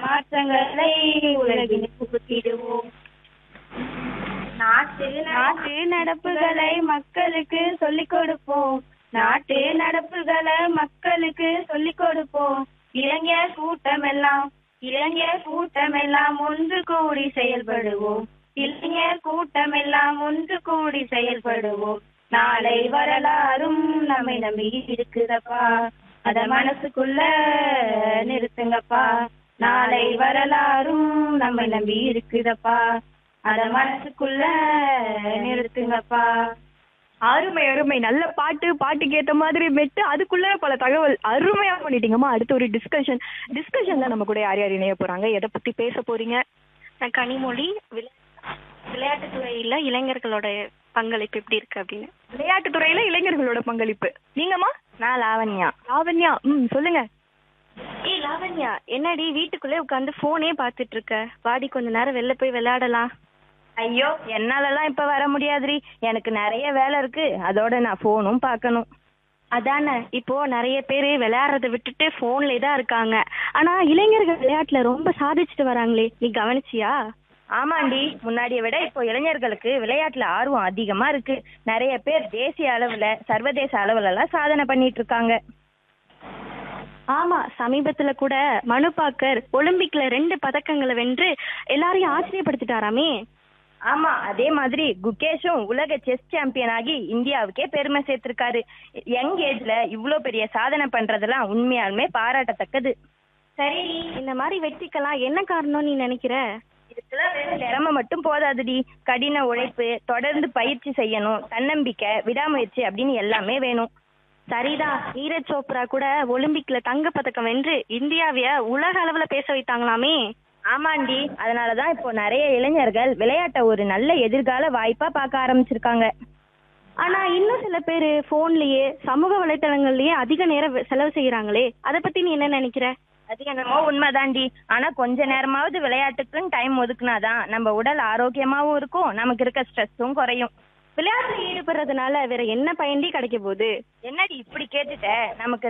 மாற்றங்களை உலகில் புகுத்திடுவோம் நாட்டு நாட்டு நடப்புகளை மக்களுக்கு சொல்லிக் கொடுப்போம் நாட்டு நடப்புகளை மக்களுக்கு சொல்லிக் கொடுப்போம் இளைஞர் கூட்டமெல்லாம் இளைஞர் கூட்டமெல்லாம் ஒன்று கூடி செயல்படுவோம் இளைஞர் கூட்டமெல்லாம் ஒன்று கூடி செயல்படுவோம் நாளை வரலாறும் நம்மை நம்பி இருக்குதப்பா அத மனசுக்குள்ள நிறுத்துங்கப்பா நாளை வரலாறும் நம்மை நம்பி இருக்குதப்பா அத மனசுக்குள்ள நிறுத்துங்கப்பா அருமை அருமை நல்ல பாட்டு பாட்டுக்கு ஏத்த மாதிரி மெட்டு அதுக்குள்ள பல தகவல் அருமையா பண்ணிட்டீங்கம்மா அடுத்து ஒரு டிஸ்கஷன் டிஸ்கஷன்ல நம்ம கூட யார் யார் இணைய போறாங்க எதை பத்தி பேச போறீங்க நான் கனிமொழி விளை- விளையாட்டுத் துறையில இளைஞர்களோட பங்களிப்பு எப்படி இருக்கு அப்படின்னு விளையாட்டு துறையில இளைஞர்களோட பங்களிப்பு நீங்கம்மா நான் லாவண்யா லாவண்யா ம் சொல்லுங்க ஏய் லாவண்யா என்னடி வீட்டுக்குள்ளே உட்காந்து போனே பார்த்துட்டு இருக்க வாடி கொஞ்ச நேரம் வெளில போய் விளையாடலாம் ஐயோ என்னாலலாம் இப்ப வர முடியாதுடி எனக்கு நிறைய வேலை இருக்கு அதோட நான் போனும் பார்க்கணும் அதானே இப்போ நிறைய பேர் விளையாடுறத விட்டுட்டு போன்ல தான் இருக்காங்க ஆனா இளைஞர்கள் விளையாட்டுல ரொம்ப சாதிச்சுட்டு வராங்களே நீ கவனிச்சியா ஆமாண்டி முன்னாடியை விட இப்போ இளைஞர்களுக்கு விளையாட்டுல ஆர்வம் அதிகமா இருக்கு நிறைய பேர் தேசிய அளவுல சர்வதேச அளவுல எல்லாம் சாதனை பண்ணிட்டு இருக்காங்க ஆமா சமீபத்துல கூட மனு பாக்கர் ஒலிம்பிக்ல ரெண்டு பதக்கங்களை வென்று எல்லாரையும் ஆச்சரியப்படுத்திட்டாராமே ஆமா அதே மாதிரி குகேஷும் உலக செஸ் சாம்பியன் ஆகி இந்தியாவுக்கே பெருமை சேர்த்திருக்காரு யங் ஏஜ்ல இவ்ளோ பெரிய சாதனை பண்றதெல்லாம் உண்மையாலுமே பாராட்டத்தக்கது சரி இந்த மாதிரி வெற்றிக்கெல்லாம் என்ன காரணம் நீ நினைக்கிற இதுக்கெல்லாம் வெறும் திறமை மட்டும் போதாதுடி கடின உழைப்பு தொடர்ந்து பயிற்சி செய்யணும் தன்னம்பிக்கை விடாமுயற்சி அப்படின்னு எல்லாமே வேணும் சரிதான் நீரஜ் சோப்ரா கூட ஒலிம்பிக்ல தங்க பதக்கம் வென்று இந்தியாவைய உலக அளவுல பேச வைத்தாங்களாமே ஆமாண்டி அதனாலதான் இப்போ நிறைய இளைஞர்கள் விளையாட்டை ஒரு நல்ல எதிர்கால வாய்ப்பா பார்க்க ஆரம்பிச்சிருக்காங்க ஆனா இன்னும் சில பேர் போன்லயே சமூக வலைத்தளங்கள்லயே அதிக நேரம் வெ- செலவு செய்யறாங்களே அத பத்தி நீ என்ன நினைக்கிற அது என்னமோ உண்மைதாண்டி ஆனா கொஞ்ச நேரமாவது விளையாட்டுக்குன்னு டைம் ஒதுக்குனாதான் நம்ம உடல் ஆரோக்கியமாவும் இருக்கும் நமக்கு இருக்க ஸ்ட்ரெஸ்ஸும் குறையும் விளையாட்டுல ஈடுபடுறதுனால வேற என்ன பயன்டி கிடைக்க போகுது என்னடி இப்படி கேட்டுட்ட நமக்கு